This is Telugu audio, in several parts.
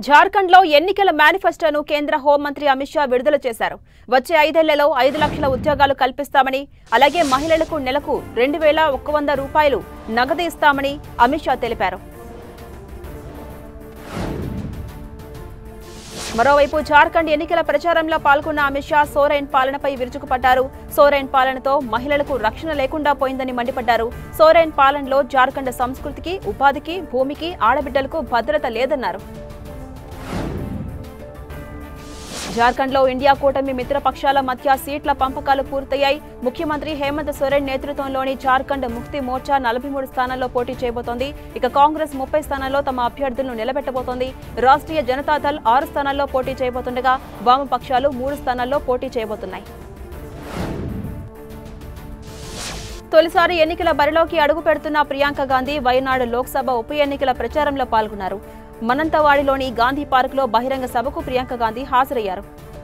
జార్ఖండ్లో ఎన్నికల మేనిఫెస్టోను కేంద్ర హోంమంత్రి అమిత్ షా విడుదల చేశారు వచ్చే ఐదేళ్లలో ఐదు లక్షల ఉద్యోగాలు కల్పిస్తామని అలాగే మహిళలకు నెలకు రెండు వేల ఒక్క వంద రూపాయలు నగదు ఇస్తామని అమిత్ షా తెలిపారు మరోవైపు జార్ఖండ్ ఎన్నికల ప్రచారంలో పాల్గొన్న అమిత్ షా సోరెన్ పాలనపై విరుచుకుపడ్డారు సోరెన్ పాలనతో మహిళలకు రక్షణ లేకుండా పోయిందని మండిపడ్డారు సోరెన్ పాలనలో జార్ఖండ్ సంస్కృతికి ఉపాధికి భూమికి ఆడబిడ్డలకు భద్రత లేదన్నారు జార్ఖండ్లో ఇండియా కూటమి మిత్రపక్షాల మధ్య సీట్ల పంపకాలు పూర్తయ్యాయి ముఖ్యమంత్రి హేమంత్ సోరెన్ నేతృత్వంలోని జార్ఖండ్ ముక్తి మోర్చా నలభై మూడు స్థానాల్లో పోటీ చేయబోతోంది ఇక కాంగ్రెస్ ముప్పై స్థానాల్లో తమ అభ్యర్థులను నిలబెట్టబోతోంది రాష్ట్రీయ జనతాదళ్ ఆరు స్థానాల్లో పోటీ చేయబోతుండగా వామపక్షాలు మూడు స్థానాల్లో పోటీ చేయబోతున్నాయి తొలిసారి ఎన్నికల బరిలోకి అడుగు పెడుతున్న ప్రియాంక గాంధీ వయనాడు లోక్సభ ఉప ఎన్నికల ప్రచారంలో పాల్గొన్నారు మనంతవాడిలోని గాంధీ పార్కులో బహిరంగ సభకు ప్రియాంక గాంధీ హాజరయ్యారు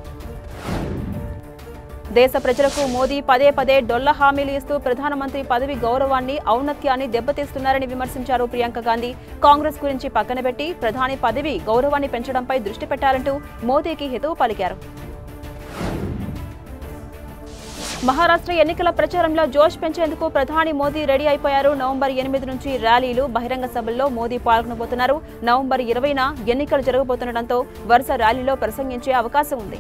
దేశ ప్రజలకు మోదీ పదే పదే డొల్ల హామీలు ఇస్తూ ప్రధానమంత్రి పదవి గౌరవాన్ని ఔన్నత్యాన్ని దెబ్బతీస్తున్నారని విమర్శించారు ప్రియాంక గాంధీ కాంగ్రెస్ గురించి పక్కన పెట్టి ప్రధాని పదవి గౌరవాన్ని పెంచడంపై దృష్టి పెట్టాలంటూ మోదీకి హితవు పలికారు మహారాష్ట్ర ఎన్నికల ప్రచారంలో జోష్ పెంచేందుకు ప్రధాని మోదీ రెడీ అయిపోయారు నవంబర్ ఎనిమిది నుంచి ర్యాలీలు బహిరంగ సభల్లో మోదీ పాల్గొనబోతున్నారు నవంబర్ ఇరవైన ఎన్నికలు జరగబోతుండటంతో వరుస ర్యాలీలో ప్రసంగించే అవకాశం ఉంది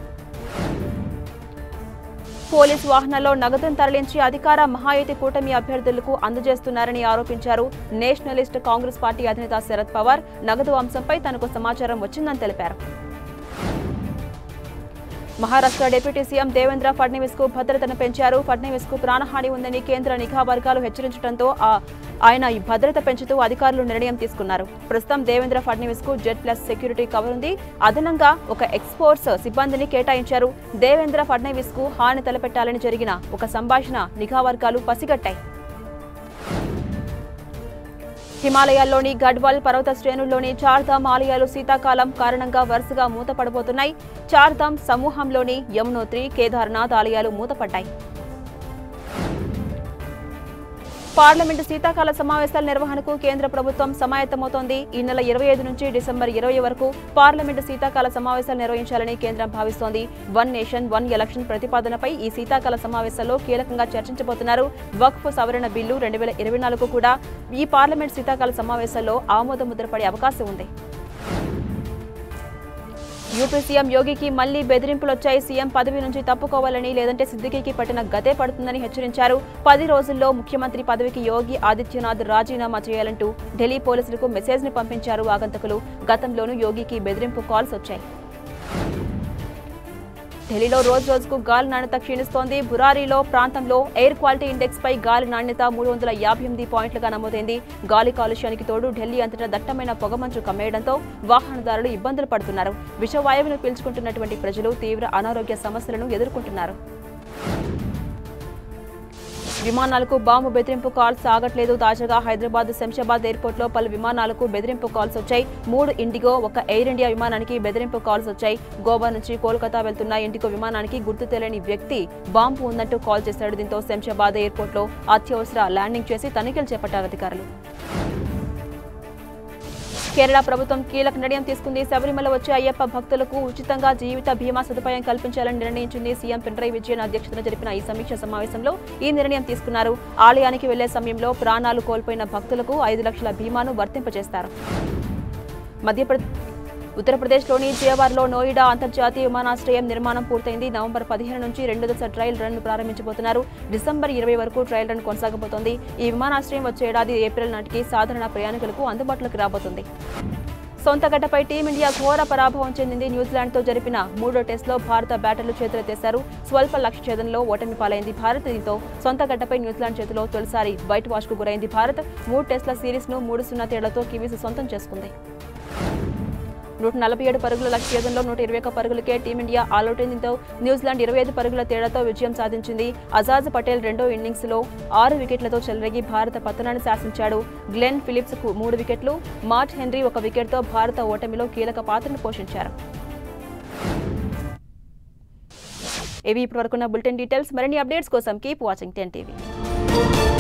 పోలీస్ వాహనాల్లో నగదును తరలించి అధికార మహాయుతి కూటమి అభ్యర్థులకు అందజేస్తున్నారని ఆరోపించారు నేషనలిస్ట్ కాంగ్రెస్ పార్టీ అధినేత శరద్ పవార్ నగదు అంశంపై తనకు సమాచారం వచ్చిందని తెలిపారు మహారాష్ట్ర డిప్యూటీ సీఎం దేవేంద్ర ఫడ్నవీస్ కు భద్రతను పెంచారు ఫడ్నవీస్ కు ప్రాణహాని ఉందని కేంద్ర నిఘా వర్గాలు హెచ్చరించడంతో ఆ- ఆయన ఈ భద్రత పెంచుతూ అధికారులు నిర్ణయం తీసుకున్నారు ప్రస్తుతం దేవేంద్ర ఫడ్నవీస్ కు జెడ్ ప్లస్ సెక్యూరిటీ కవర్ ఉంది అదనంగా ఒక ఎక్స్పోర్ట్స్ సిబ్బందిని కేటాయించారు దేవేంద్ర ఫడ్నవీస్ కు హాని తలపెట్టాలని జరిగిన ఒక సంభాషణ నిఘా వర్గాలు పసిగట్టాయి హిమాలయాల్లోని గడ్వాల్ పర్వత శ్రేణుల్లోని చార్ధామ్ ఆలయాలు శీతాకాలం కారణంగా వరుసగా మూతపడబోతున్నాయి చార్ధామ్ సమూహంలోని యమునోత్రి కేదార్నాథ్ ఆలయాలు మూతపడ్డాయి పార్లమెంటు శీతాకాల సమావేశాల నిర్వహణకు కేంద్ర ప్రభుత్వం సమాయత్తమవుతోంది ఈ నెల ఇరవై ఐదు నుంచి డిసెంబర్ ఇరవై వరకు పార్లమెంటు శీతాకాల సమావేశాలు నిర్వహించాలని కేంద్రం భావిస్తోంది వన్ నేషన్ వన్ ఎలక్షన్ ప్రతిపాదనపై ఈ శీతాకాల సమావేశాల్లో కీలకంగా చర్చించబోతున్నారు వక్ఫ్ సవరణ బిల్లు రెండు వేల ఇరవై నాలుగు కూడా ఈ పార్లమెంట్ శీతాకాల సమావేశాల్లో ఆమోద ముద్ర పడే అవకాశం ఉంది యూపీ సీఎం యోగికి మళ్లీ బెదిరింపులొచ్చాయి సీఎం పదవి నుంచి తప్పుకోవాలని లేదంటే సిద్దికీకి పట్టిన గతే పడుతుందని హెచ్చరించారు పది రోజుల్లో ముఖ్యమంత్రి పదవికి యోగి ఆదిత్యనాథ్ రాజీనామా చేయాలంటూ ఢిల్లీ పోలీసులకు మెసేజ్ ని పంపించారు ఆగంతకులు గతంలోనూ యోగికి బెదిరింపు కాల్స్ వచ్చాయి ఢిల్లీలో రోజు రోజుకు గాలి నాణ్యత క్షీణిస్తోంది బురారీలో ప్రాంతంలో ఎయిర్ క్వాలిటీ ఇండెక్స్ పై గాలి నాణ్యత మూడు వందల యాభై ఎనిమిది పాయింట్లుగా నమోదైంది గాలి కాలుష్యానికి తోడు ఢిల్లీ అంతటా దట్టమైన పొగమంచు కమ్మేయడంతో వాహనదారులు ఇబ్బందులు పడుతున్నారు విషవాయువును పీల్చుకుంటున్నటువంటి ప్రజలు తీవ్ర అనారోగ్య సమస్యలను ఎదుర్కొంటున్నారు విమానాలకు బాంబు బెదిరింపు కాల్స్ ఆగట్లేదు తాజాగా హైదరాబాద్ శంషాబాద్ ఎయిర్పోర్ట్ లో పలు విమానాలకు బెదిరింపు కాల్స్ వచ్చాయి మూడు ఇండిగో ఒక ఎయిర్ ఇండియా విమానానికి బెదిరింపు కాల్స్ వచ్చాయి గోవా నుంచి కోల్కతా వెళ్తున్న ఇండిగో విమానానికి గుర్తు తెలియని వ్యక్తి బాంబు ఉందంటూ కాల్ చేశాడు దీంతో శంషాబాద్ ఎయిర్పోర్ట్ లో అత్యవసర ల్యాండింగ్ చేసి తనిఖీలు చేపట్టారు అధికారులు కేరళ ప్రభుత్వం కీలక నిర్ణయం తీసుకుంది శబరిమల వచ్చే అయ్యప్ప భక్తులకు ఉచితంగా జీవిత బీమా సదుపాయం కల్పించాలని నిర్ణయించింది సీఎం పినరయి విజయన్ అధ్యక్షతన జరిపిన ఈ సమీక్ష సమావేశంలో ఈ నిర్ణయం తీసుకున్నారు ఆలయానికి వెళ్లే సమయంలో ప్రాణాలు కోల్పోయిన భక్తులకు ఐదు లక్షల బీమాను వర్తింపజేస్తారు మధ్యప్రదేశ్ ఉత్తరప్రదేశ్లోని జేవార్లో నోయిడా అంతర్జాతీయ విమానాశ్రయం నిర్మాణం పూర్తయింది నవంబర్ పదిహేను నుంచి రెండో దశ ట్రయల్ రన్ ప్రారంభించబోతున్నారు డిసెంబర్ ఇరవై వరకు ట్రయల్ రన్ కొనసాగబోతోంది ఈ విమానాశ్రయం వచ్చే ఏడాది ఏప్రిల్ నాటికి సాధారణ ప్రయాణికులకు అందుబాటులోకి రాబోతుంది సొంత గడ్డపై టీమిండియా ఘోర పరాభవం చెందింది న్యూజిలాండ్తో జరిపిన మూడో టెస్టులో భారత బ్యాటర్లు చేతులెత్తేశారు స్వల్ప లక్ష్య ఛేదనలో ఓటమి పాలైంది భారత్ దీంతో సొంత గడ్డపై న్యూజిలాండ్ చేతిలో తొలిసారి వైట్ వాష్ కు గురైంది భారత్ మూడు టెస్టుల సిరీస్ ను మూడు సున్నా తేడాతో కివీస్ సొంతం చేసుకుంది నూట నలభై ఏడు పరుగుల లక్ష్య ఛేదంలో నూట ఇరవై ఒక్క పరుగులకే టీమిండియా ఆల్అౌట్ అయిందితో న్యూజిలాండ్ ఇరవై ఐదు పరుగుల తేడాతో విజయం సాధించింది అజాజ్ పటేల్ రెండో ఇన్నింగ్స్ లో ఆరు వికెట్లతో చెలరేగి భారత పతనాన్ని శాసించాడు గ్లెన్ ఫిలిప్స్ కు మూడు వికెట్లు మార్ట్ హెన్రీ ఒక వికెట్తో భారత ఓటమిలో కీలక పాత్రను పోషించారు ఇవి ఇప్పటివరకున్న బులెటిన్ డీటెయిల్స్ మరిన్ని అప్డేట్స్ కోసం కీప్ వాచింగ్ టెన్ టీవీ